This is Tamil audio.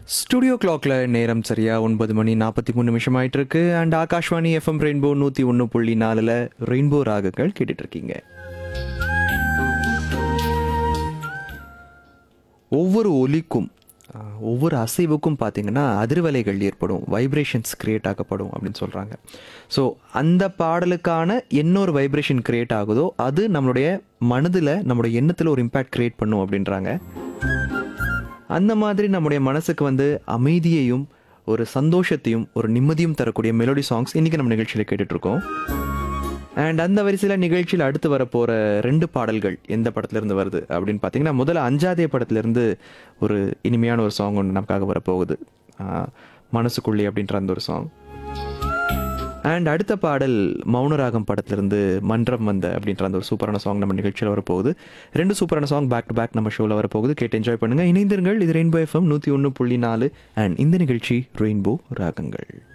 ஸ்டுடியோ கிளாக்ல நேரம் சரியா ஒன்பது மணி நாற்பத்தி மூணு நிமிஷம் ஆயிட்டு இருக்கு அண்ட் ஆகாஷ்வாணி எஃப்எம் ரெயின்போ நூற்றி ஒன்று புள்ளி நாலில் ரெயின்போ ராகங்கள் கேட்டுட்டு இருக்கீங்க ஒவ்வொரு ஒலிக்கும் ஆஹ், ஒவ்வொரு அசைவுக்கும் பார்த்தீங்கன்னா அதிர்வலைகள் ஏற்படும் வைப்ரேஷன்ஸ் கிரியேட் ஆகப்படும் அப்படின்னு சொல்கிறாங்க ஸோ அந்த பாடலுக்கான என்ன ஒரு வைப்ரேஷன் கிரியேட் ஆகுதோ அது நம்மளுடைய மனதில் நம்மளுடைய எண்ணத்தில் ஒரு இம்பேக்ட் கிரியேட் பண்ணும் அப்படின்றாங்க அந்த மாதிரி நம்முடைய மனசுக்கு வந்து அமைதியையும் ஒரு சந்தோஷத்தையும் ஒரு நிம்மதியும் தரக்கூடிய மெலோடி சாங்ஸ் இன்னைக்கு நம்ம நிகழ்ச்சியில் கேட்டுட்டு இருக்கோம் அண்ட் அந்த வரிசையில் நிகழ்ச்சியில் அடுத்து வரப்போகிற ரெண்டு பாடல்கள் எந்த படத்துல இருந்து வருது அப்படின்னு பார்த்தீங்கன்னா முதல்ல அஞ்சாதே படத்துல இருந்து ஒரு இனிமையான ஒரு சாங் ஒன்று நமக்காக வரப்போகுது ஆஹ், மனசுக்குள்ளே அப்படின்ற அந்த ஒரு சாங் அண்ட் அடுத்த பாடல் மௌனராகம் படத்திலிருந்து மன்றம் வந்த அப்படின்ற அந்த ஒரு சூப்பரான சாங் நம்ம நிகழ்ச்சியில் வரப்போகுது ரெண்டு சூப்பரான சாங் பேக் டு பேக் நம்ம ஷோவில் வரப்போகுது கேட்டு என்ஜாய் பண்ணுங்க இணைந்திருங்கள் இது ரெயின்போ எஃப்எம் நூற்றி ஒன்று புள்ளி நாலு அண்ட் இந்த நிகழ்ச்சி ரெயின்போ ராகங்கள்